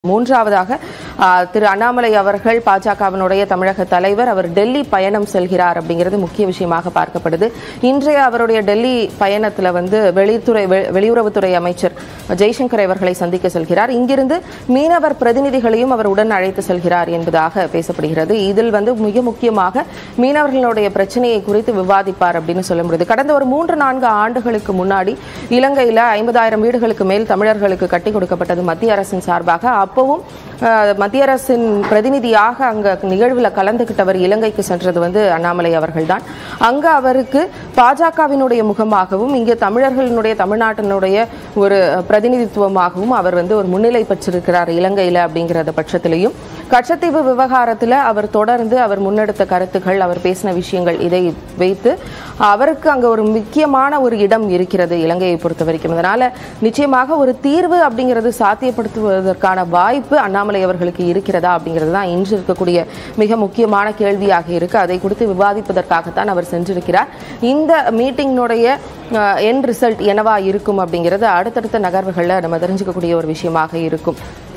மூன்றாவதாக ஆ, திரு அண்ணாமலை அவர்கள் பாஜகவினுடைய தமிழக தலைவர் அவர் டெல்லி பயணம் செல்கிறார் அப்படிங்கிறது முக்கிய விஷயமாக பார்க்கப்படுது இன்றைய அவருடைய டெல்லி பயணத்துல வந்து வெளித்துறை வெ- வெளியுறவுத்துறை அமைச்சர் ஜெய்சங்கர் அவர்களை சந்திக்க செல்கிறார் இங்கிருந்து மீனவர் பிரதிநிதிகளையும் அவர் உடன் அழைத்து செல்கிறார் என்பதாக பேசப்படுகிறது இதில் வந்து மிக முக்கியமாக மீனவர்களுடைய பிரச்சனையை குறித்து விவாதிப்பார் அப்படின்னு சொல்ல முடியுது கடந்த ஒரு மூன்று நான்கு ஆண்டுகளுக்கு முன்னாடி இலங்கையில ஐம்பதாயிரம் வீடுகளுக்கு மேல் தமிழர்களுக்கு கட்டி கொடுக்கப்பட்டது மத்திய அரசின் சார்பாக அப்பவும் அஹ், மத்திய அரசின் பிரதிநிதியாக அங்க நிகழ்வுல கலந்துகிட்டவர் இலங்கைக்கு சென்றது வந்து அண்ணாமலை அவர்கள்தான் அங்க அவருக்கு பாஜகவினுடைய முகமாகவும் இங்கே தமிழர்களினுடைய தமிழ்நாட்டினுடைய ஒரு பிரதிநிதித்துவமாகவும் அவர் வந்து ஒரு முன்னிலை பெற்றிருக்கிறார் இலங்கையில அப்படிங்கிறத பட்சத்திலையும் கச்சத்தீவு விவகாரத்துல அவர் தொடர்ந்து அவர் முன்னெடுத்த கருத்துக்கள் அவர் பேசின விஷயங்கள் இதை வைத்து அவருக்கு அங்க ஒரு முக்கியமான ஒரு இடம் இருக்கிறது இலங்கையை பொறுத்த வரைக்கும் அதனால நிச்சயமாக ஒரு தீர்வு அப்படிங்கிறது சாத்தியப்படுத்துவதற்கான வாய்ப்பு அண்ணாமலை அவர்களுக்கு இருக்கிறதா அப்படிங்கிறது தான் இன்று இருக்கக்கூடிய மிக முக்கியமான கேள்வியாக இருக்கு அதை குறித்து விவாதிப்பதற்காகத்தான் அவர் சென்றிருக்கிறார் இந்த மீட்டிங்கினுடைய என் ரிசல்ட் என்னவா இருக்கும் அப்படிங்கிறது அடுத்தடுத்த நகர்வுகளில் நம்ம தெரிஞ்சுக்கக்கூடிய ஒரு விஷயமாக இருக்கும்